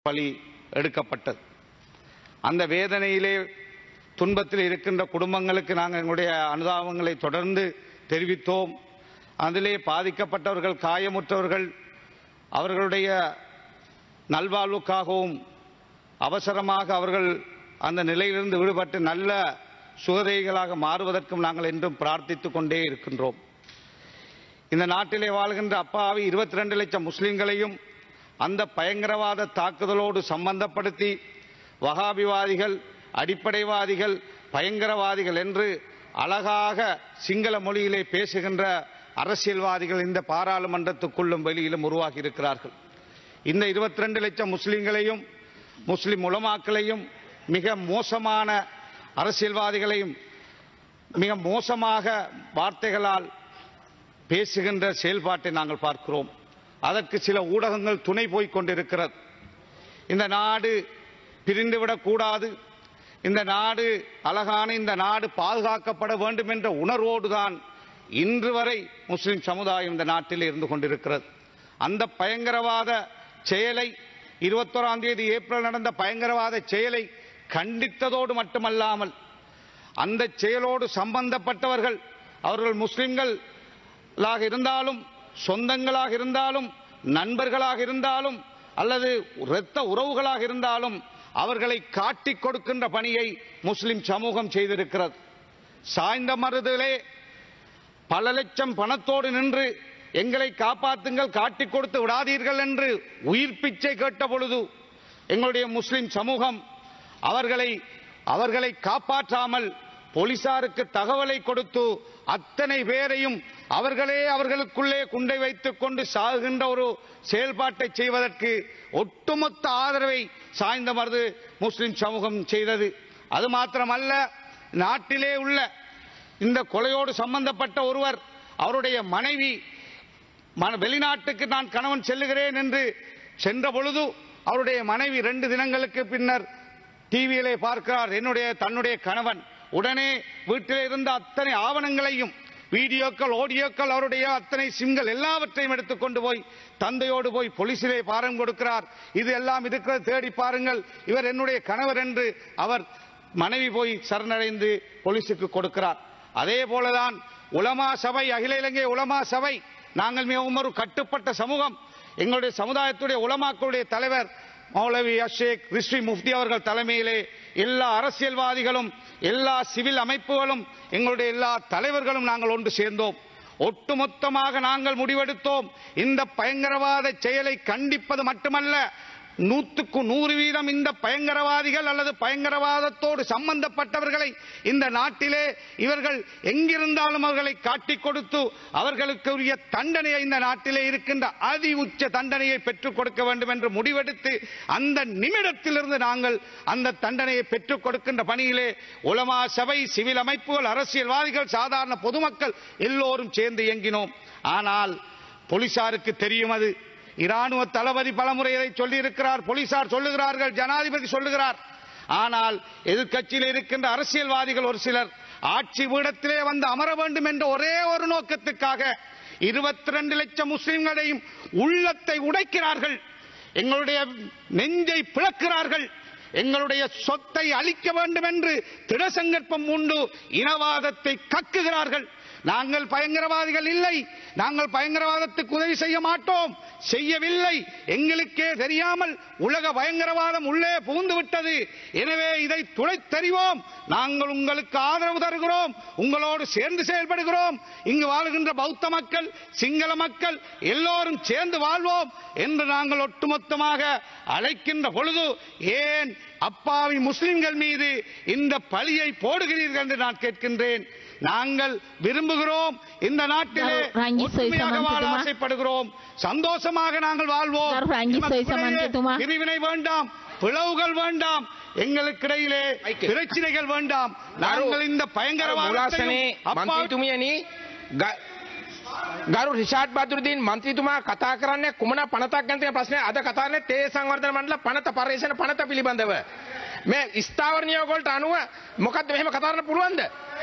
பலி எடுக்கப்பட்டது அந்த வேதனையிலே துன்பத்தில் இருக்கின்ற குடும்பங்களுக்கு நாங்கள் எங்களுடைய அனுதாபங்களை தொடர்ந்து தெரிவித்தோம் அதிலே பாதிக்கப்பட்டவர்கள் காயமுற்றவர்கள் அவர்களுடைய நல்வாழ்வுக்காகவும் அவசரமாக அவர்கள் அந்த நிலையிலிருந்து விடுபட்டு நல்ல சுகதைகளாக மாறுவதற்கும் நாங்கள் என்றும் பிரார்த்தித்துக் கொண்டே இருக்கின்றோம் இந்த நாட்டிலே வாழ்கின்ற அப்பாவி இருபத்தி ரெண்டு லட்சம் முஸ்லிம்களையும் அந்த பயங்கரவாத தாக்குதலோடு சம்பந்தப்படுத்தி வகாபிவாதிகள் அடிப்படைவாதிகள் பயங்கரவாதிகள் என்று அழகாக சிங்கள மொழியிலே பேசுகின்ற அரசியல்வாதிகள் இந்த பாராளுமன்றத்துக்குள்ளும் வெளியிலும் உருவாகி இருக்கிறார்கள் இந்த இருபத்தி ரெண்டு லட்சம் முஸ்லிம்களையும் முஸ்லிம் உலமாக்களையும் மிக மோசமான அரசியல்வாதிகளையும் மிக மோசமாக வார்த்தைகளால் பேசுகின்ற செயல்பாட்டை நாங்கள் பார்க்கிறோம் அதற்கு சில ஊடகங்கள் துணை போய்க் கொண்டிருக்கிறது இந்த நாடு பிரிந்துவிடக் கூடாது இந்த நாடு அழகான இந்த நாடு பாதுகாக்கப்பட வேண்டும் என்ற உணர்வோடுதான் இன்று வரை முஸ்லிம் சமுதாயம் இந்த நாட்டில் இருந்து கொண்டிருக்கிறது அந்த பயங்கரவாத செயலை இருபத்தோராம் தேதி ஏப்ரல் நடந்த பயங்கரவாத செயலை கண்டித்ததோடு மட்டுமல்லாமல் அந்த செயலோடு சம்பந்தப்பட்டவர்கள் அவர்கள் முஸ்லிம்களாக இருந்தாலும் சொந்தங்களாக இருந்தாலும் நண்பர்களாக இருந்தாலும் அல்லது இரத்த உறவுகளாக இருந்தாலும் அவர்களை காட்டிக் கொடுக்கின்ற பணியை முஸ்லிம் சமூகம் செய்திருக்கிறது சாய்ந்த மருதிலே பல லட்சம் பணத்தோடு நின்று எங்களை காப்பாத்துங்கள் காட்டிக் கொடுத்து விடாதீர்கள் என்று உயிர் பிச்சை கேட்ட பொழுது எங்களுடைய முஸ்லிம் சமூகம் அவர்களை அவர்களை காப்பாற்றாமல் போலீசாருக்கு தகவலை கொடுத்து அத்தனை பேரையும் அவர்களே அவர்களுக்குள்ளே குண்டை வைத்துக் கொண்டு சாகுகின்ற ஒரு செயல்பாட்டை செய்வதற்கு ஒட்டுமொத்த ஆதரவை சாய்ந்த மருது முஸ்லிம் சமூகம் செய்தது அது மாத்திரமல்ல நாட்டிலே உள்ள இந்த கொலையோடு சம்பந்தப்பட்ட ஒருவர் அவருடைய மனைவி மன- வெளிநாட்டுக்கு நான் கணவன் செல்லுகிறேன் என்று சென்ற பொழுது அவருடைய மனைவி ரெண்டு தினங்களுக்கு பின்னர் டிவியிலே பார்க்கிறார் என்னுடைய தன்னுடைய கணவன் உடனே வீட்டில் இருந்த அத்தனை ஆவணங்களையும் வீடியோக்கள் ஆடியோக்கள் அவருடைய அத்தனை சிம்கள் எல்லாவற்றையும் எடுத்துக்கொண்டு போய் தந்தையோடு போய் போலீசிலே பாரம் கொடுக்கிறார் இது எல்லாம் இருக்கிறது தேடி பாருங்கள் இவர் என்னுடைய கணவர் என்று அவர் மனைவி போய் சரணடைந்து போலீசுக்கு கொடுக்கிறார் அதே போலதான் உலமா சபை அகில இலங்கை உலமா சபை நாங்கள் மிகவும் ஒரு கட்டுப்பட்ட சமூகம் எங்களுடைய சமுதாயத்துடைய உலமாக்களுடைய தலைவர் மௌலவி அஷேக் ரிஸ்வி முஃப்தி அவர்கள் தலைமையிலே எல்லா அரசியல்வாதிகளும் எல்லா சிவில் அமைப்புகளும் எங்களுடைய எல்லா தலைவர்களும் நாங்கள் ஒன்று சேர்ந்தோம் ஒட்டுமொத்தமாக நாங்கள் முடிவெடுத்தோம் இந்த பயங்கரவாத செயலை கண்டிப்பது மட்டுமல்ல நூற்றுக்கு நூறு வீதம் இந்த பயங்கரவாதிகள் அல்லது பயங்கரவாதத்தோடு சம்பந்தப்பட்டவர்களை இந்த நாட்டிலே இவர்கள் எங்கிருந்தாலும் அவர்களை காட்டிக் கொடுத்து அவர்களுக்கு உரிய தண்டனையை இந்த நாட்டிலே இருக்கின்ற அதி உச்ச தண்டனையை பெற்றுக் கொடுக்க வேண்டும் என்று முடிவெடுத்து அந்த நிமிடத்திலிருந்து நாங்கள் அந்த தண்டனையை பெற்றுக் கொடுக்கின்ற பணியிலே உலமா சபை சிவில் அமைப்புகள் அரசியல்வாதிகள் சாதாரண பொதுமக்கள் எல்லோரும் சேர்ந்து இயங்கினோம் ஆனால் போலீசாருக்கு தெரியும் அது இராணுவ தளபதி பலமுறை இதை சொல்லியிருக்கிறார் போலீசார் சொல்லுகிறார்கள் ஜனாதிபதி சொல்லுகிறார் ஆனால் எதிர்க்கட்சியில் இருக்கின்ற அரசியல்வாதிகள் ஒரு சிலர் ஆட்சி பீடத்திலே வந்து அமர வேண்டும் என்ற ஒரே ஒரு நோக்கத்துக்காக இருபத்தி ரெண்டு லட்சம் முஸ்லிம்களையும் உள்ளத்தை உடைக்கிறார்கள் எங்களுடைய நெஞ்சை பிளக்கிறார்கள் எங்களுடைய சொத்தை அளிக்க வேண்டும் என்று திடசங்கற்பம் உண்டு இனவாதத்தை கக்குகிறார்கள் நாங்கள் பயங்கரவாதிகள் இல்லை நாங்கள் பயங்கரவாதத்துக்கு உதவி செய்ய மாட்டோம் செய்யவில்லை எங்களுக்கே தெரியாமல் உலக பயங்கரவாதம் உள்ளே புகுந்து விட்டது எனவே இதை துளைத்தறிவோம் நாங்கள் உங்களுக்கு ஆதரவு தருகிறோம் உங்களோடு சேர்ந்து செயல்படுகிறோம் இங்கு வாழுகின்ற பௌத்த மக்கள் சிங்கள மக்கள் எல்லோரும் சேர்ந்து வாழ்வோம் என்று நாங்கள் ஒட்டுமொத்தமாக அழைக்கின்ற பொழுது ஏன் அப்பாவி முஸ்லிம்கள் மீது இந்த பழியை போடுகிறீர்கள் என்று நான் கேட்கின்றேன் நாங்கள் விரும்புகிறோம் இந்த நாட்டிலே கரு- ரஞ்சித் ஒற்றுமையாக சோய்சமன் வாழ துமா. ஆசைப்படுகிறோம் சந்தோஷமாக நாங்கள் வாழ்வோம் கரு- ரஞ்சித் எமக்கிடையே சோய்சமன் துமா. பிரிவினை வேண்டாம் பிளவுகள் வேண்டாம் எங்களுக்கிடையிலே ஐக்கிய. பிரச்சனைகள் வேண்டாம் நாங்கள் இந்த මුලාසනේ பயங்கரவாதத்தையும் அப்பாவி මන්ත්‍රීතුමියනි ග- ගරු රිෂාඩ් බදුරදීන් මන්ත්‍රීතුමා කතා කරන්නේ කුමන පනතක් ගැන තියෙන ප්‍රශ්නේ අද කතා කරන්නේ තේ සංවර්ධන මණ්ඩල පනත පරිශන පනත පිළිබඳව මේ ස්ථාවර නියෝග වලට අනුව මොකද්ද මෙහෙම කතා කරන්න පුළුවන්ද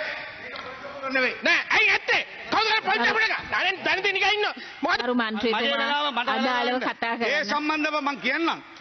නෑ ඇයි ඇත්තේ කවුද කරන්නේ පොයින්ට් එක දැන් දැන් දෙන්න ගියා ඉන්න මොකද්ද ගරු මගේ වෙලාව මන්ත්‍රීතුමා මට අදාළව වෙලාව කතා ඒ කරන්න. සම්බන්ධව මම කියන්නම්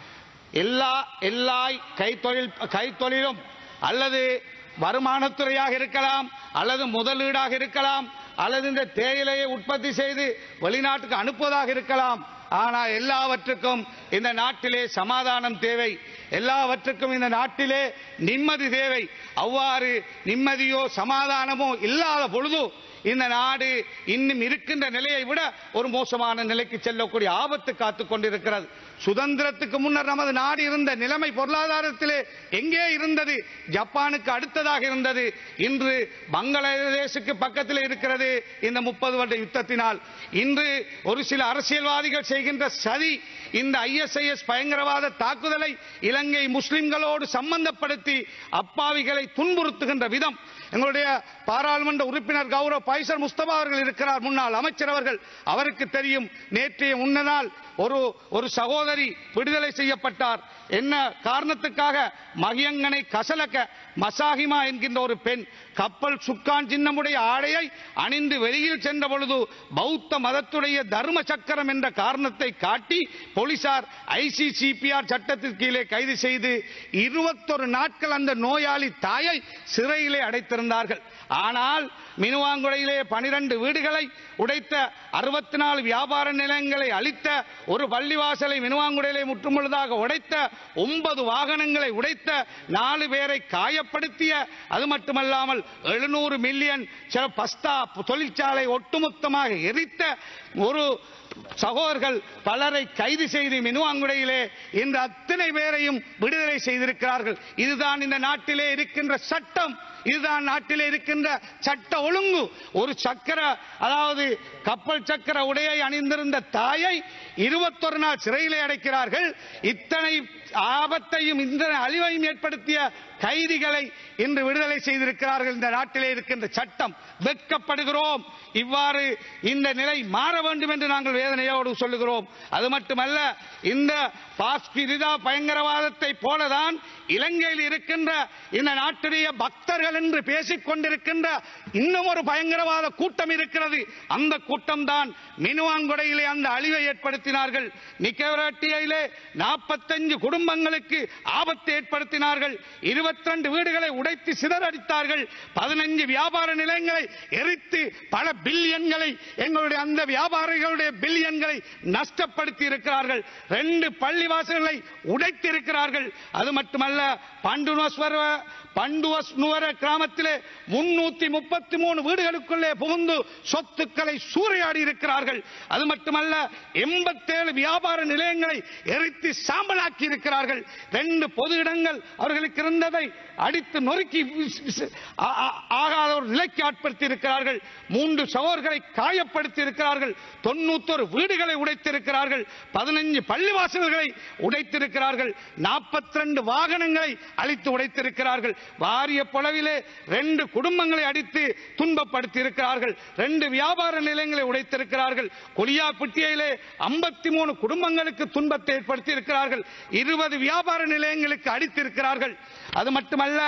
எல்லா எல்லா கைத்தொழில் கைத்தொழிலும் அல்லது வருமானத்துறையாக இருக்கலாம் அல்லது முதலீடாக இருக்கலாம் அல்லது இந்த தேயிலையை உற்பத்தி செய்து வெளிநாட்டுக்கு அனுப்புவதாக இருக்கலாம் ஆனால் எல்லாவற்றுக்கும் இந்த நாட்டிலே சமாதானம் தேவை எல்லாவற்றுக்கும் இந்த நாட்டிலே நிம்மதி தேவை அவ்வாறு நிம்மதியோ சமாதானமோ இல்லாத பொழுது இந்த நாடு இன்னும் இருக்கின்ற நிலையை விட ஒரு மோசமான நிலைக்கு செல்லக்கூடிய ஆபத்து காத்துக் கொண்டிருக்கிறது சுதந்திரத்துக்கு முன்னர் நமது நாடு இருந்த நிலைமை பொருளாதாரத்திலே எங்கே இருந்தது ஜப்பானுக்கு அடுத்ததாக இருந்தது இன்று பங்களாதேஷுக்கு பக்கத்தில் இருக்கிறது இந்த முப்பது வருட யுத்தத்தினால் இன்று ஒரு சில அரசியல்வாதிகள் செய்கின்ற சதி இந்த ஐஎஸ்ஐஎஸ் பயங்கரவாத தாக்குதலை இலங்கை முஸ்லிம்களோடு சம்பந்தப்படுத்தி அப்பாவிகளை துன்புறுத்துகின்ற விதம் எங்களுடைய பாராளுமன்ற உறுப்பினர் கௌரவ் பைசர் முஸ்தபா அவர்கள் இருக்கிறார் முன்னாள் அமைச்சர் அவர்கள் அவருக்கு தெரியும் நேற்றைய முன்னநாள் ஒரு ஒரு சகோதரி விடுதலை செய்யப்பட்டார் என்ன காரணத்துக்காக மகியங்கனை கசலக்க மசாகிமா என்கின்ற ஒரு பெண் கப்பல் சுக்கான் சின்னமுடைய ஆடையை அணிந்து வெளியில் சென்ற பொழுது பௌத்த மதத்துடைய தர்ம சக்கரம் என்ற காரணத்தை காட்டி போலீசார் ஐசிசிபிஆர் சட்டத்திற்கு கீழே கைது செய்து இருபத்தொரு நாட்கள் அந்த நோயாளி தாயை சிறையிலே அடைத்திருந்தார்கள் ஆனால் மினுவாங்குடையிலே பனிரெண்டு வீடுகளை உடைத்த அறுபத்தி நாலு வியாபார நிலையங்களை அளித்த ஒரு பள்ளிவாசலை மினுவாங்குடையிலே முற்றுமுழுதாக உடைத்த ஒன்பது வாகனங்களை உடைத்த நாலு பேரை காயப்படுத்திய அது மட்டுமல்லாமல் எழுநூறு மில்லியன் சில பஸ்தா தொழிற்சாலை ஒட்டுமொத்தமாக எரித்த ஒரு சகோதரர்கள் பலரை கைது செய்து மினுவாங்குடையிலே இந்த அத்தனை பேரையும் விடுதலை செய்திருக்கிறார்கள் இதுதான் இந்த நாட்டிலே இருக்கின்ற சட்டம் இதுதான் நாட்டிலே இருக்கின்ற சட்ட ஒழுங்கு ஒரு சக்கர அதாவது கப்பல் சக்கர உடையை அணிந்திருந்த தாயை இருபத்தொரு நாள் சிறையிலே அடைக்கிறார்கள் இத்தனை ஆபத்தையும் இந்த அழிவையும் ஏற்படுத்திய கைதிகளை இன்று விடுதலை செய்திருக்கிறார்கள் இந்த நாட்டிலே இருக்கின்ற சட்டம் வெட்கப்படுகிறோம் இவ்வாறு இந்த நிலை மாற வேண்டும் என்று நாங்கள் வேதனையோடு சொல்லுகிறோம் அது மட்டுமல்ல இந்த பாஸ்கிரிதா பயங்கரவாதத்தை போலதான் இலங்கையில் இருக்கின்ற இந்த நாட்டுடைய பக்தர்கள் என்று பேசிக் கொண்டிருக்கின்ற இன்னும் ஒரு பயங்கரவாத கூட்டம் இருக்கிறது அந்த கூட்டம் தான் மினுவாங்குடையிலே அந்த அழிவை ஏற்படுத்தினார்கள் நிக்கவராட்டியிலே நாற்பத்தஞ்சு குடும்பங்களுக்கு ஆபத்தை ஏற்படுத்தினார்கள் இருபத்தி ரெண்டு வீடுகளை உடைத்து சிதறடித்தார்கள் பதினஞ்சு வியாபார நிலையங்களை எரித்து பல பில்லியன்களை எங்களுடைய அந்த வியாபாரிகளுடைய பில்லியன்களை நஷ்டப்படுத்தி இருக்கிறார்கள் ரெண்டு பள்ளிவாசல்களை உடைத்து இருக்கிறார்கள் அது மட்டுமல்ல பண்டுனஸ்வர பண்டுவஸ்னுவர கிராமத்திலே முன்னூத்தி முப்பத்தி மூணு வீடுகளுக்குள்ளே புகுந்து சொத்துக்களை சூறையாடி இருக்கிறார்கள் அது மட்டுமல்ல எண்பத்தேழு வியாபார நிலையங்களை எரித்து சாம்பலாக்கி இருக்கிறார்கள் ரெண்டு பொது இடங்கள் அவர்களுக்கு இருந்ததை அடித்து நொறுக்கி ஆ- ஆ- ஆகாத ஒரு நிலைக்கு ஆட்படுத்தி இருக்கிறார்கள் மூன்று சகோதரர்களை காயப்படுத்தி இருக்கிறார்கள் தொண்ணூத்தொரு வீடுகளை உடைத்திருக்கிறார்கள் பதினஞ்சு பள்ளிவாசல்களை உடைத்திருக்கிறார்கள் நாற்பத்தி ரெண்டு வாகனங்களை அழித்து உடைத்திருக்கிறார்கள் வாரிய பொளவிலே ரெண்டு குடும்பங்களை அடித்து துன்பப்படுத்தி இருக்கிறார்கள் ரெண்டு வியாபார நிலையங்களை உடைத்திருக்கிறார்கள் கொலியாப்பட்டியிலே ஐம்பத்தி மூணு குடும்பங்களுக்கு துன்பத்தை ஏற்படுத்தி இருக்கிறார்கள் இருபது வியாபார நிலையங்களுக்கு அடித்திருக்கிறார்கள் அது மட்டுமல்ல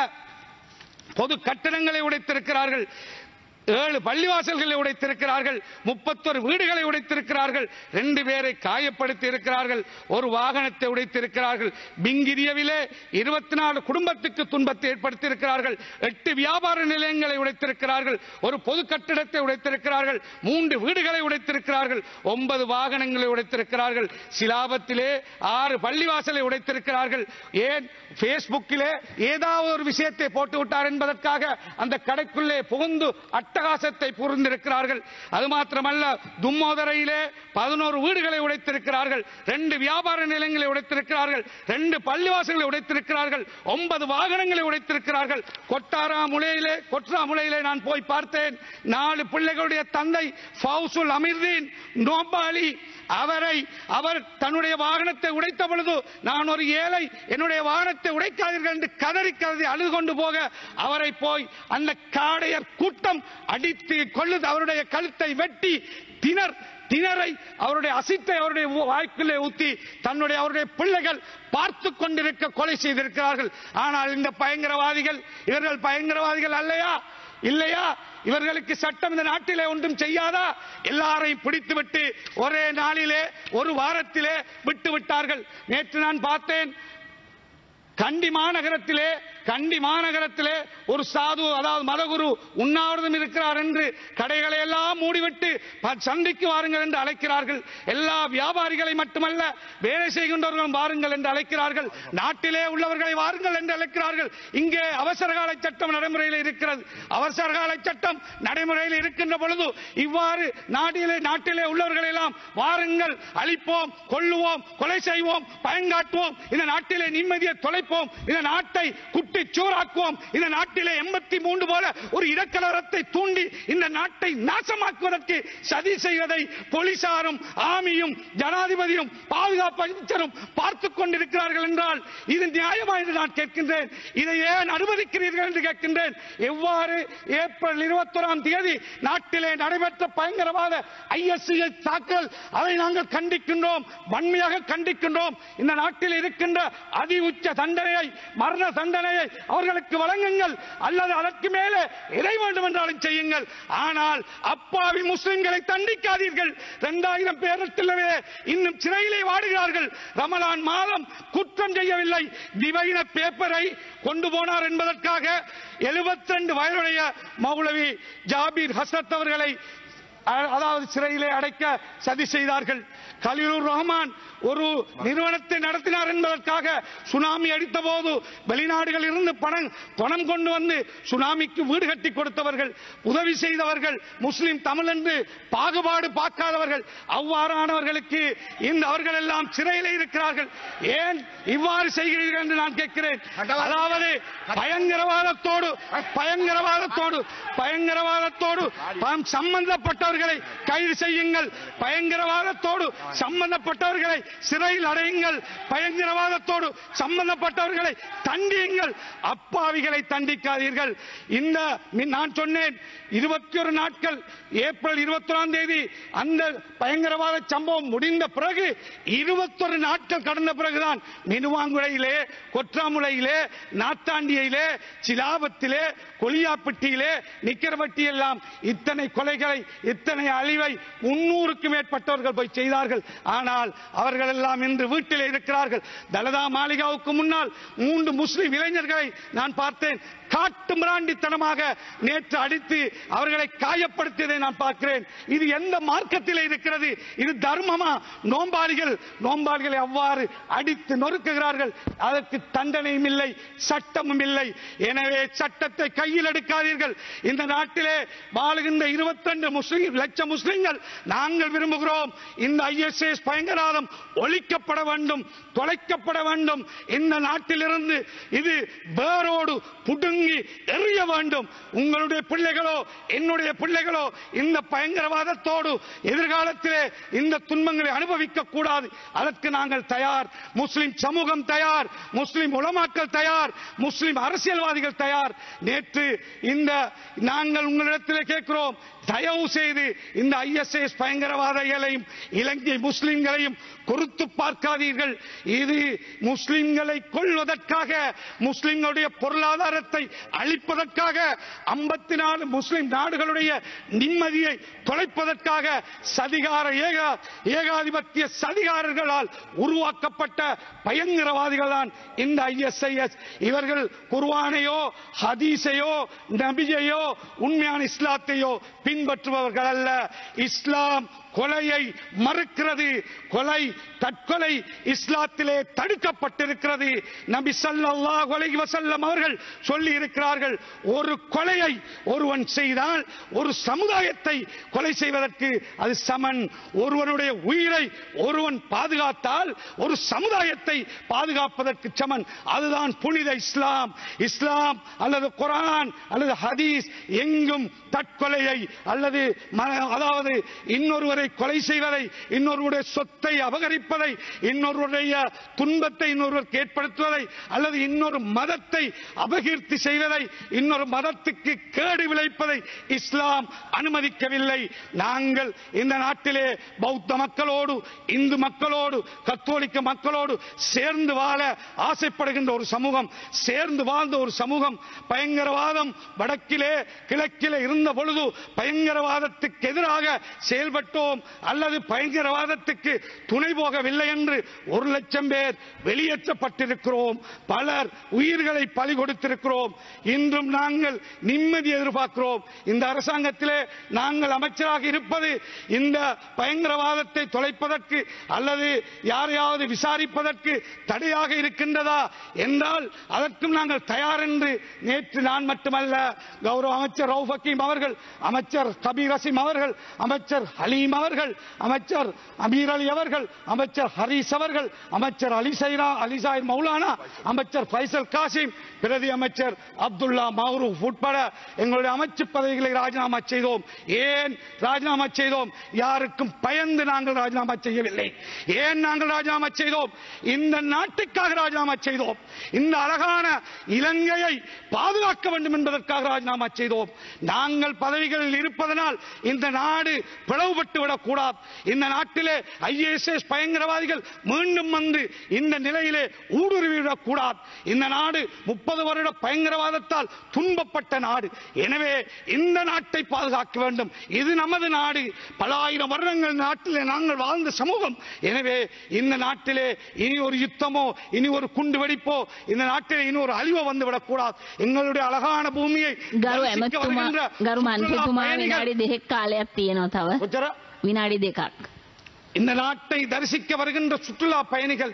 பொது கட்டடங்களை உடைத்திருக்கிறார்கள் ஏழு பள்ளிவாசல்களை உடைத்திருக்கிறார்கள் முப்பத்தொரு வீடுகளை உடைத்திருக்கிறார்கள் ரெண்டு பேரை காயப்படுத்தி இருக்கிறார்கள் ஒரு வாகனத்தை உடைத்திருக்கிறார்கள் பிங்கிரியவிலே இருபத்தி நாலு குடும்பத்துக்கு துன்பத்தை ஏற்படுத்தி இருக்கிறார்கள் எட்டு வியாபார நிலையங்களை உடைத்திருக்கிறார்கள் ஒரு பொது கட்டிடத்தை உடைத்திருக்கிறார்கள் மூன்று வீடுகளை உடைத்திருக்கிறார்கள் ஒன்பது வாகனங்களை உடைத்திருக்கிறார்கள் சிலாபத்திலே ஆறு பள்ளிவாசலை உடைத்திருக்கிறார்கள் ஏன் பேஸ்புக்கிலே ஏதாவது ஒரு விஷயத்தை போட்டு விட்டார் என்பதற்காக அந்த கடைக்குள்ளே புகுந்து அட்டகாசத்தை புரிந்திருக்கிறார்கள் அது மாத்திரமல்ல தும்மோதரையிலே பதினோரு வீடுகளை உடைத்திருக்கிறார்கள் ரெண்டு வியாபார நிலையங்களை உடைத்திருக்கிறார்கள் ரெண்டு பள்ளிவாசல்களை உடைத்திருக்கிறார்கள் ஒன்பது வாகனங்களை உடைத்திருக்கிறார்கள் கொட்டாரா முலையிலே கொட்ரா முலையிலே நான் போய் பார்த்தேன் நாலு பிள்ளைகளுடைய தந்தை ஃபவுசுல் அமீர்தீன் நோபாலி அவரை அவர் தன்னுடைய வாகனத்தை உடைத்த பொழுது நான் ஒரு ஏழை என்னுடைய வாகனத்தை உடைக்காதீர்கள் என்று கதறி கதறி அழுது கொண்டு போக அவரை போய் அந்த காடையர் கூட்டம் அடித்து கொள்ளுது அவருடைய கழுத்தை வெட்டி திணர் திணறை அவருடைய அசித்தை அவருடைய வாய்க்குள்ளே ஊத்தி தன்னுடைய அவருடைய பிள்ளைகள் பார்த்து கொண்டிருக்க கொலை செய்திருக்கிறார்கள் ஆனால் இந்த பயங்கரவாதிகள் இவர்கள் பயங்கரவாதிகள் அல்லையா இல்லையா இவர்களுக்கு சட்டம் இந்த நாட்டிலே ஒன்றும் செய்யாதா எல்லாரையும் பிடித்துவிட்டு ஒரே நாளிலே ஒரு வாரத்திலே விட்டு விட்டார்கள் நேற்று நான் பார்த்தேன் கண்டி மாநகரத்திலே கண்டி மாநகரத்திலே ஒரு சாது அதாவது மதகுரு உண்ணாவிரதம் இருக்கிறார் என்று கடைகளை எல்லாம் மூடிவிட்டு ப- சந்தைக்கு வாருங்கள் என்று அழைக்கிறார்கள் எல்லா வியாபாரிகளை மட்டுமல்ல வேலை செய்கின்றவர்களும் வாருங்கள் என்று அழைக்கிறார்கள் நாட்டிலே உள்ளவர்களை வாருங்கள் என்று அழைக்கிறார்கள் இங்கே அவசர கால சட்டம் நடைமுறையில் இருக்கிறது அவசர கால சட்டம் நடைமுறையில் இருக்கின்ற பொழுது இவ்வாறு நாட்டிலே நாட்டிலே உள்ளவர்களை எல்லாம் வாருங்கள் அழிப்போம் கொல்லுவோம் கொலை செய்வோம் பயங்காட்டுவோம் இந்த நாட்டிலே நிம்மதியை தொலைப்போம் இந்த நாட்டை குட்டி சூறாக்குவோம் இந்த நாட்டிலே எண்பத்தி மூன்று போல ஒரு இடக்கலவரத்தை தூண்டி இந்த நாட்டை நாசமாக்குவதற்கு சதி செய்வதை போலீசாரும் ஆமியும் ஜனாதிபதியும் பாதுகாப்பு அமைச்சரும் பார்த்துக் கொண்டிருக்கிறார்கள் என்றால் இது நியாயமா என்று நான் கேட்கின்றேன் இதை ஏன் அனுமதிக்கிறீர்கள் என்று கேட்கின்றேன் எவ்வாறு ஏப்ரல் இருபத்தொராம் தேதி நாட்டிலே நடைபெற்ற பயங்கரவாத ஐஎஸ்சிஎஸ் தாக்கல் அதை நாங்கள் கண்டிக்கின்றோம் வன்மையாக கண்டிக்கின்றோம் இந்த நாட்டில் இருக்கின்ற அதி உச்ச தண்டனையை மரண தண்டனையை அவர்களுக்கு வழங்குங்கள் அல்லது அதற்கு மேலே எதை வேண்டும் என்றாலும் செய்யுங்கள் ஆனால் அப்பாவி முஸ்லிம்களை தண்டிக்காதீர்கள் இரண்டாயிரம் பேரத்திலவே இன்னும் சிறையிலே வாடுகிறார்கள் ரமலான் மாதம் குற்றம் செய்யவில்லை திவைன பேப்பரை கொண்டு போனார் என்பதற்காக 72 வயதுடைய மௌலவி ஜாபீர் ஹசரத் அவர்களை அ- அதாவது சிறையிலே அடைக்க சதி செய்தார்கள் கலீலுர் ரஹ்மான் ஒரு நிறுவனத்தை நடத்தினார் என்பதற்காக சுனாமி அடித்த போது வெளிநாடுகளில் இருந்து பணம் பணம் கொண்டு வந்து சுனாமிக்கு வீடு கட்டி கொடுத்தவர்கள் உதவி செய்தவர்கள் முஸ்லிம் தமிழ் என்று பாகுபாடு பார்க்காதவர்கள் அவ்வாறானவர்களுக்கு இந்த அவர்கள் எல்லாம் சிறையில் இருக்கிறார்கள் ஏன் இவ்வாறு செய்கிறீர்கள் என்று நான் கேட்கிறேன் அதாவது பயங்கரவாதத்தோடு பயங்கரவாதத்தோடு பயங்கரவாதத்தோடு பம் சம்பந்தப்பட்டவர்களை கைது செய்யுங்கள் பயங்கரவாதத்தோடு சம்பந்தப்பட்டவர்களை சிறையில் அடையுங்கள் பயங்கரவாதத்தோடு சம்பந்தப்பட்டவர்களை தண்டியுங்கள் அப்பாவிகளை தண்டிக்காதீர்கள் இந்த மி- நான் சொன்னேன் இருபத்தி ஒரு நாட்கள் ஏப்ரல் இருபத்தொராம் தேதி அந்த பயங்கரவாத சம்பவம் முடிந்த பிறகு இருபத்தொரு நாட்கள் கடந்த பிறகுதான் மினுவாங்குடையிலே கொற்றாமுலையிலே நாத்தாண்டியிலே சிலாபத்திலே கொலியாப்பட்டியிலே நிக்கரபட்டி எல்லாம் இத்தனை கொலைகளை இத்தனை அழிவை முன்னூறுக்கும் மேற்பட்டவர்கள் போய் செய்தார்கள் ஆனால் அவர்கள் எல்லாம் இன்று வீட்டிலே இருக்கிறார்கள் தலதா மாளிகாவுக்கு முன்னால் மூன்று முஸ்லிம் இளைஞர்களை நான் பார்த்தேன் காட்டு மிராண்டித்தனமாக நேற்று அடித்து அவர்களை காயப்படுத்தியதை நான் பார்க்கிறேன் இது எந்த மார்க்கத்திலே இருக்கிறது இது தர்மமா நோம்பாளிகள் நோம்பாளிகளை அவ்வாறு அடித்து நொறுக்குகிறார்கள் அதற்கு தண்டனையும் இல்லை சட்டமும் இல்லை எனவே சட்டத்தை கையில் எடுக்காதீர்கள் இந்த நாட்டிலே வாழுகின்ற 22 முஸ்லிம் லட்சம் முஸ்லிம்கள் நாங்கள் விரும்புகிறோம் இந்த ஐஎஸ்எஸ் பயங்கரவாதம் ஒழிக்கப்பட வேண்டும் தொலைக்கப்பட வேண்டும் இந்த நாட்டிலிருந்து இது வேரோடு புடுங்கி எறிய வேண்டும் உங்களுடைய பிள்ளைகளோ என்னுடைய பிள்ளைகளோ இந்த பயங்கரவாதத்தோடு எதிர்காலத்திலே இந்த துன்பங்களை அனுபவிக்க கூடாது அதற்கு நாங்கள் தயார் முஸ்லிம் சமூகம் தயார் முஸ்லிம் உலமாக்கள் தயார் முஸ்லிம் அரசியல்வாதிகள் தயார் நேற்று இந்த நாங்கள் உங்களிடத்திலே கேட்கிறோம் தயவு செய்து இந்த ஐஎஸ்எஸ் பயங்கரவாதிகளையும் இலங்கை முஸ்லிம்களையும் குறித்து பார்க்காதீர்கள் இது முஸ்லிம்களை கொள்வதற்காக முஸ்லிம்களுடைய பொருளாதாரத்தை அழிப்பதற்காக ஐம்பத்தி நாலு முஸ்லிம் நாடுகளுடைய நிம்மதியை தொலைப்பதற்காக சதிகார ஏகா ஏகாதிபத்திய சதிகாரர்களால் உருவாக்கப்பட்ட பயங்கரவாதிகள் தான் இந்த ஐஎஸ்ஐஎஸ் இவர்கள் குர்ஆனையோ ஹதீஸையோ நபியையோ உண்மையான இஸ்லாத்தையோ பின்பற்றுபவர்கள் அல்ல இஸ்லாம் கொலையை மறுக்கிறது கொலை தற்கொலை இஸ்லாத்திலே தடுக்கப்பட்டிருக்கிறது நபி ஸல்லல்லாஹு அலைஹி வஸல்லம் அவர்கள் சொல்லி இருக்கிறார்கள் ஒரு கொலையை ஒருவன் செய்தால் ஒரு சமுதாயத்தை கொலை செய்வதற்கு அது சமன் ஒருவனுடைய உயிரை ஒருவன் பாதுகாத்தால் ஒரு சமுதாயத்தை பாதுகாப்பதற்கு சமன் அதுதான் புனித இஸ்லாம் இஸ்லாம் அல்லது குர்ஆன் அல்லது ஹதீஸ் எங்கும் தற்கொலையை அல்லது ம- அதாவது இன்னொருவரை இன்னொருவரை கொலை செய்வதை இன்னொருவருடைய சொத்தை அபகரிப்பதை இன்னொருவருடைய துன்பத்தை இன்னொருவருக்கு ஏற்படுத்துவதை அல்லது இன்னொரு மதத்தை அபகீர்த்தி செய்வதை இன்னொரு மதத்துக்கு கேடு விளைப்பதை இஸ்லாம் அனுமதிக்கவில்லை நாங்கள் இந்த நாட்டிலே பௌத்த மக்களோடு இந்து மக்களோடு கத்தோலிக்க மக்களோடு சேர்ந்து வாழ ஆசைப்படுகின்ற ஒரு சமூகம் சேர்ந்து வாழ்ந்த ஒரு சமூகம் பயங்கரவாதம் வடக்கிலே கிழக்கிலே இருந்த பொழுது பயங்கரவாதத்துக்கு எதிராக செயல்பட்டோம் அல்லது பயங்கரவாதத்துக்கு துணை போகவில்லை என்று ஒரு லட்சம் பேர் வெளியேற்றப்பட்டிருக்கிறோம் பலர் உயிர்களை பலி கொடுத்திருக்கிறோம் இன்றும் நாங்கள் நிம்மதி எதிர்பார்க்கிறோம் இந்த அரசாங்கத்திலே நாங்கள் அமைச்சராக இருப்பது இந்த பயங்கரவாதத்தை தொலைப்பதற்கு அல்லது யாரையாவது விசாரிப்பதற்கு தடையாக இருக்கின்றதா என்றால் அதற்கும் நாங்கள் தயார் என்று நேற்று நான் மட்டுமல்ல கௌரவ அமைச்சர் ரவுப் ஹக்கீம் அவர்கள் அமைச்சர் கபீர் அசீம் அவர்கள் அமைச்சர் ஹலீம் அவர்கள் அமைச்சர் அமீர் அலி அவர்கள் அமைச்சர் ஹரீஸ் அவர்கள் அமைச்சர் அலி சைரா அலி சாயிர் மௌலானா அமைச்சர் ஃபைசல் காசிம் பிரதி அமைச்சர் அப்துல்லா மஹரூப் உட்பட எங்களுடைய அமைச்சு பதவிகளை ராஜினாமா செய்தோம் ஏன் ராஜினாமா செய்தோம் யாருக்கும் பயந்து நாங்கள் ராஜினாமா செய்யவில்லை ஏன் நாங்கள் ராஜினாமா செய்தோம் இந்த நாட்டுக்காக ராஜினாமா செய்தோம் இந்த அழகான இலங்கையை பாதுகாக்க வேண்டும் என்பதற்காக ராஜினாமா செய்தோம் நாங்கள் பதவிகளில் இருப்பதனால் இந்த நாடு பிளவுபட்டு விடக்கூடாது இந்த நாட்டிலே ஐஏஎஸ் பயங்கரவாதிகள் மீண்டும் வந்து இந்த நிலையிலே ஊடுருவிவிடக் கூடாது இந்த நாடு முப்பது வருட பயங்கரவாதத்தால் துன்பப்பட்ட நாடு எனவே இந்த நாட்டை பாதுகாக்க வேண்டும் இது நமது நாடு பல ஆயிரம் வருடங்கள் நாட்டிலே நாங்கள் வாழ்ந்த சமூகம் எனவே இந்த நாட்டிலே இனி ஒரு யுத்தமோ இனி ஒரு குண்டு வெடிப்போ இந்த நாட்டிலே இனி ஒரு அழிவோ வந்து விடக்கூடாது எங்களுடைய அழகான பூமியை ගරු தரிசிக்க ඇමතුමා வருகின்ற ගරු சுற்றுலா මන්ත්‍රතුමා பயணிகள் විනාඩි දෙහෙක් කාලයක් තියෙනවා තව කොච්චර? විනාඩි දෙකක් இந்த நாட்டை தரிசிக்க வருகின்ற சுற்றுலா பயணிகள்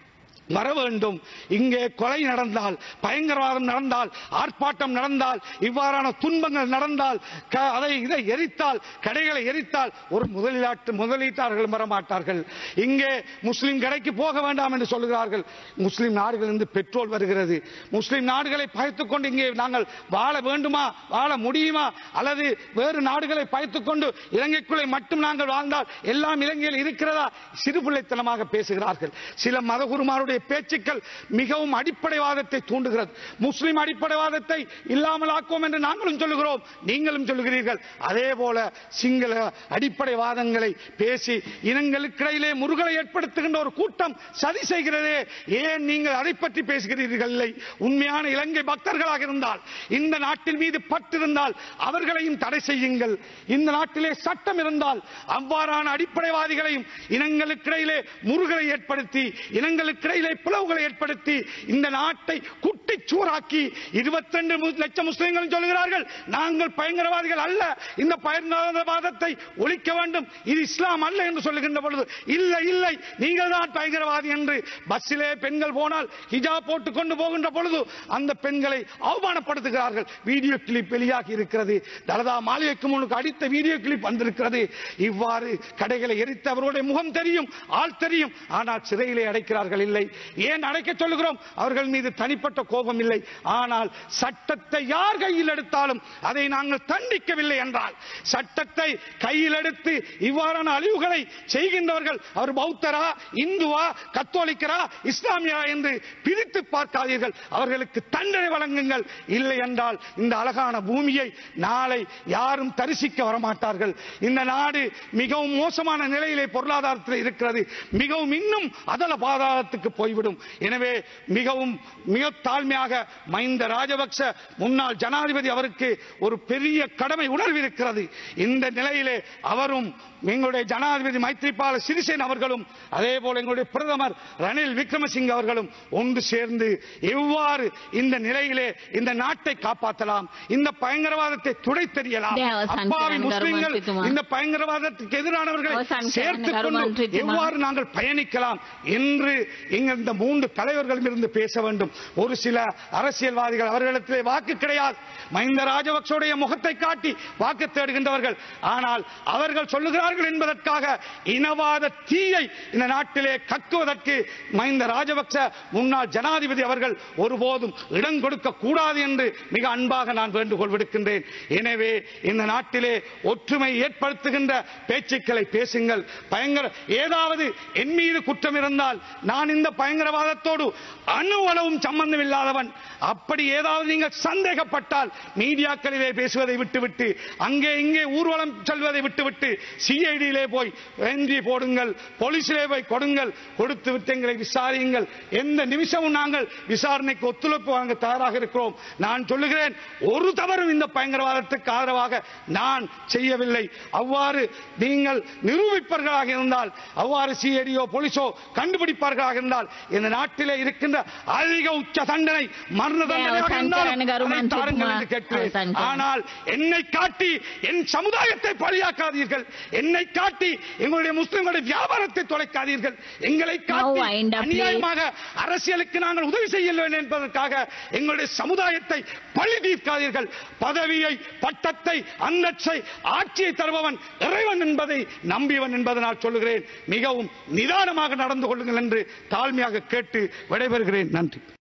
வர வேண்டும் இங்கே கொலை நடந்தால் பயங்கரவாதம் நடந்தால் ஆர்ப்பாட்டம் நடந்தால் இவ்வாறான துன்பங்கள் நடந்தால் க- அதை இதை எரித்தால் கடைகளை எரித்தால் ஒரு முதலீட்டு முதலீட்டாளர்கள் வரமாட்டார்கள் இங்கே முஸ்லிம் கடைக்கு போக வேண்டாம் என்று சொல்லுகிறார்கள் முஸ்லிம் நாடுகளிலிருந்து பெட்ரோல் வருகிறது முஸ்லிம் நாடுகளை பயத்துக் கொண்டு இங்கே நாங்கள் வாழ வேண்டுமா வாழ முடியுமா அல்லது வேறு நாடுகளை பயத்துக் கொண்டு இலங்கைக்குள்ளே மட்டும் நாங்கள் வாழ்ந்தால் எல்லாம் இலங்கையில் இருக்கிறதா சிறுபிள்ளைத்தனமாக பேசுகிறார்கள் சில மதகுருமாருடைய பேச்சுக்கள் மிகவும் அடிப்படைவாதத்தை தூண்டுகிறது முஸ்லிம் அடிப்படைவாதத்தை இல்லாமல் ஆக்குவோம் என்று நாங்களும் சொல்லுகிறோம் நீங்களும் சொல்லுகிறீர்கள் அதே போல சிங்கள அடிப்படைவாதங்களை பேசி இனங்களுக்கிடையிலே முருகலை ஏற்படுத்துகின்ற ஒரு கூட்டம் சதி செய்கிறதே ஏன் நீங்கள் அதை பற்றி பேசுகிறீர்கள் இல்லை உண்மையான இலங்கை பக்தர்களாக இருந்தால் இந்த நாட்டின் மீது பற்றிருந்தால் அவர்களையும் தடை செய்யுங்கள் இந்த நாட்டிலே சட்டம் இருந்தால் அவ்வாறான அடிப்படைவாதிகளையும் இனங்களுக்கிடையிலே முருகலை ஏற்படுத்தி இனங்களுக்கிடையிலே பிளவுகளை ஏற்படுத்தி இந்த நாட்டை குட்டி சூறாக்கி இருபத்தி ரெண்டு லட்சம் முஸ்லிம்கள் சொல்கிறார்கள் நாங்கள் பயங்கரவாதிகள் அல்ல இந்த பயங்கரவாதத்தை ஒழிக்க வேண்டும் இது இஸ்லாம் அல்ல என்று சொல்லுகின்ற பொழுது இல்லை இல்லை நீங்கள் தான் பயங்கரவாதி என்று பஸ்ஸிலே பெண்கள் போனால் ஹிஜாப் போட்டுக் கொண்டு போகின்ற பொழுது அந்த பெண்களை அவமானப்படுத்துகிறார்கள் வீடியோ கிளிப் வெளியாகி இருக்கிறது தலதா மாளிகைக்கு முன்னுக்கு அடித்த வீடியோ கிளிப் வந்திருக்கிறது இவ்வாறு கடைகளை எரித்து அவர்களுடைய முகம் தெரியும் ஆள் தெரியும் ஆனால் சிறையிலே அடைக்கிறார்கள் இல்லை ஏன் அடைக்க சொல்லுகிறோம் அவர்கள் மீது தனிப்பட்ட கோபம் இல்லை ஆனால் சட்டத்தை யார் கையில் எடுத்தாலும் அதை நாங்கள் தண்டிக்கவில்லை என்றால் சட்டத்தை கையில் எடுத்து இவ்வாறான அழிவுகளை செய்கின்றவர்கள் அவர் பௌத்தரா இந்துவா கத்தோலிக்கரா இஸ்லாமியா என்று பிரித்து பார்க்காதீர்கள் அவர்களுக்கு தண்டனை வழங்குங்கள் இல்லை என்றால் இந்த அழகான பூமியை நாளை யாரும் தரிசிக்க வரமாட்டார்கள் இந்த நாடு மிகவும் மோசமான நிலையிலே பொருளாதாரத்தில் இருக்கிறது மிகவும் இன்னும் அதல பாதாளத்துக்கு போய்விடும் எனவே மிகவும் மிக தாழ்மையாக மைந்த ராஜபக்ச முன்னாள் ஜனாதிபதி அவருக்கு ஒரு பெரிய கடமை உணர்வு இருக்கிறது இந்த நிலையிலே அவரும் எங்களுடைய ஜனாதிபதி மைத்ரிபால சிறிசேன அவர்களும் அதே போல எங்களுடைய பிரதமர் ரணில் விக்ரமசிங்க அவர்களும் ஒன்று சேர்ந்து எவ்வாறு இந்த நிலையிலே இந்த நாட்டை காப்பாற்றலாம் இந்த பயங்கரவாதத்தை துடைத்தெறியலாம் தேவ சந்திரன் அப்பாவி முஸ்லிம்கள் கருமந்தித்துமா. இந்த பயங்கரவாதத்துக்கு எதிரானவர்களை தேவ சந்திரன் சேர்த்துக் கொண்டு கருமந்தித்துமா. எவ்வாறு நாங்கள் பயணிக்கலாம் என்று எங்கள் நீங்கள் இந்த மூன்று தலைவர்களும் இருந்து பேச வேண்டும் ஒரு சில அரசியல்வாதிகள் அவர்களிடத்திலே வாக்கு கிடையாது மஹிந்த ராஜபக்சோடைய முகத்தை காட்டி வாக்கு தேடுகின்றவர்கள் ஆனால் அவர்கள் சொல்லுகிறார்கள் என்பதற்காக இனவாத தீயை இந்த நாட்டிலே கக்குவதற்கு மஹிந்த ராஜபக்ச முன்னாள் ஜனாதிபதி அவர்கள் ஒருபோதும் இடம் கொடுக்க கூடாது என்று மிக அன்பாக நான் வேண்டுகோள் விடுக்கின்றேன் எனவே இந்த நாட்டிலே ஒற்றுமை ஏற்படுத்துகின்ற பேச்சுக்களை பேசுங்கள் பயங்கர ஏதாவது என் மீது குற்றம் இருந்தால் நான் இந்த பயங்கரவாதத்தோடு அணு அளவும் சம்பந்தம் இல்லாதவன் அப்படி ஏதாவது நீங்கள் சந்தேகப்பட்டால் மீடியாக்களிலே பேசுவதை விட்டுவிட்டு அங்கே இங்கே ஊர்வலம் செல்வதை விட்டுவிட்டு சிஐடியிலே போய் என்ட்ரி போடுங்கள் போலீசிலே போய் கொடுங்கள் கொடுத்து விட்டு எங்களை விசாரியுங்கள் எந்த நிமிஷமும் நாங்கள் விசாரணைக்கு ஒத்துழைப்பு வழங்க தயாராக இருக்கிறோம் நான் சொல்லுகிறேன் ஒரு தவறும் இந்த பயங்கரவாதத்துக்கு ஆதரவாக நான் செய்யவில்லை அவ்வாறு நீங்கள் நிரூபிப்பவர்களாக இருந்தால் அவ்வாறு சிஐடியோ போலீஸோ கண்டுபிடிப்பார்களாக இருந்தால் இந்த நாட்டிலே இருக்கின்ற அதிக உச்ச தண்டனை மரண தண்டனையாக அவசான் இருந்தாலும் කරන්න ගරු அதை தாருங்கள் என்று මන්ත්‍රීතුමා கேட்கிறேன். අවසන් කරන්න. ஆனால் என்னை காட்டி என் சமுதாயத்தை பழியாக்காதீர்கள் என்னை காட்டி எங்களுடைய முஸ்லிம்களுடைய வியாபாரத்தை தொலைக்காதீர்கள் எங்களை காட்டி Now wind up, அநியாயமாக அரசியலுக்கு நாங்கள் உதவி செய்ய வேண்டும் என்பதற்காக எங்களுடைய சமுதாயத்தை பழி தீர்க்காதீர்கள் பதவியை பட்டத்தை அந்தஸ்தை ஆட்சியை தருபவன் இறைவன் என்பதை நம்பியவன் என்பதனால் சொல்லுகிறேன் மிகவும் நிதானமாக நடந்து கொள்ளுங்கள் என்று தாழ்மையாக கேட்டு விடைபெறுகிறேன் நன்றி